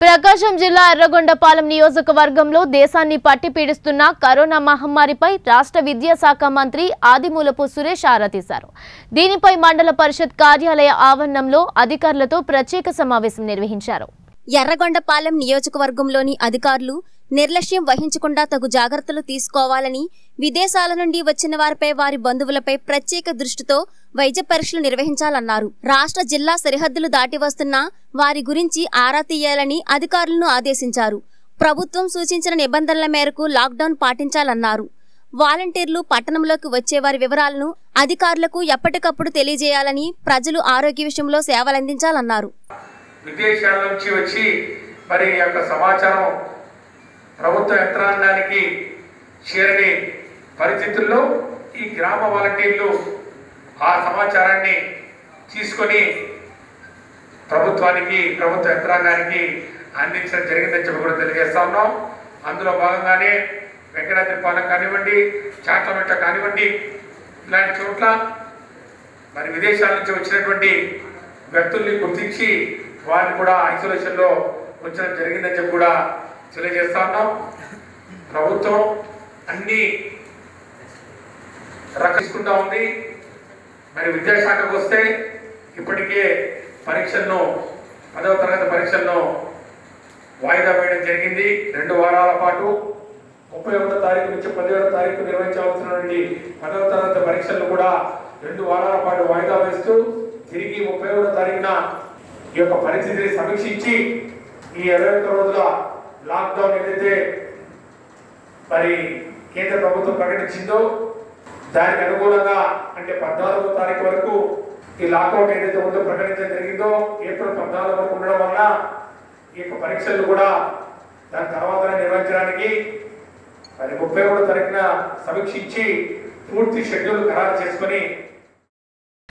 ప్రకాశం జిల్లా ఎర్రగొండపాలెం నియోజకవర్గంలో దేశాన్ని పట్టి పీడిస్తున్న కరోనా మహమ్మారిపై రాష్ట్ర విద్యాశాఖ మంత్రి ఆదిమూలపు సురేష్ ఆరా తీశారు దీనిపై మండల పరిషత్ కార్యాలయ ఆవరణంలో అధికారులతో ప్రత్యేక సమావేశం నిర్వహించారు ఎర్రగొండపాలెం నియోజకవర్గంలోని అధికారులు నిర్లక్ష్యం వహించకుండా తగు జాగ్రత్తలు తీసుకోవాలని విదేశాల నుండి వచ్చిన వారిపై వారి బంధువులపై ప్రత్యేక దృష్టితో వైద్య పరీక్షలు నిర్వహించాలన్నారు రాష్ట్ర జిల్లా సరిహద్దులు దాటి వస్తున్న వారి గురించి ఆరా తీయాలని అధికారులను ఆదేశించారు ప్రభుత్వం సూచించిన నిబంధనల మేరకు లాక్డౌన్ పాటించాలన్నారు వాలంటీర్లు పట్టణంలోకి వచ్చే వారి వివరాలను అధికారులకు ఎప్పటికప్పుడు తెలియజేయాలని ప్రజలు ఆరోగ్య విషయంలో సేవలందించాలన్నారు విదేశాల నుంచి వచ్చి మరి ఈ యొక్క సమాచారం ప్రభుత్వ యంత్రాంగానికి చేరని పరిస్థితుల్లో ఈ గ్రామ వాలంటీర్లు ఆ సమాచారాన్ని తీసుకొని ప్రభుత్వానికి ప్రభుత్వ యంత్రాంగానికి అందించడం జరిగిందని చెప్పి కూడా తెలియజేస్తా ఉన్నాం అందులో భాగంగానే వెంకటాద్రిపాలెం కానివ్వండి చాట్లమెట్ట కానివ్వండి ఇలాంటి చోట్ల మరి విదేశాల నుంచి వచ్చినటువంటి వ్యక్తుల్ని గుర్తించి వారిని కూడా ఐసోలేషన్లో ఉంచడం జరిగిందని చెప్పి కూడా తెలియజేస్తా ఉన్నాం ప్రభుత్వం అన్ని రక్షించుకుంటా ఉంది మరి విద్యాశాఖకు వస్తే ఇప్పటికే పరీక్షలను పదవ తరగతి పరీక్షలను వాయిదా వేయడం జరిగింది రెండు వారాల పాటు ముప్పై ఒకటో తారీఖు నుంచి పదిహేడో తారీఖు నిర్వహించవలసినటువంటి పదవ తరగతి పరీక్షలను కూడా రెండు వారాల పాటు వాయిదా వేస్తూ తిరిగి ముప్పై ఒకటో తారీఖున ఈ యొక్క పరిస్థితిని సమీక్షించి ఈ ఇరవై ఒక్క రోజుల లాక్డౌన్ ఏదైతే మరి కేంద్ర ప్రభుత్వం ప్రకటించిందో దానికి అనుగుణంగా అంటే పద్నాలుగో తారీఖు వరకు ఈ లాక్అవుట్ ఏదైతే ఉందో ప్రకటించడం జరిగిందో ఏప్రిల్ పద్నాలుగు వరకు ఉండడం వల్ల ఈ యొక్క పరీక్షలు కూడా దాని తర్వాతనే నిర్వహించడానికి మరి ముప్పై ఒకటో తారీఖున సమీక్షించి పూర్తి షెడ్యూల్ ఖరారు చేసుకొని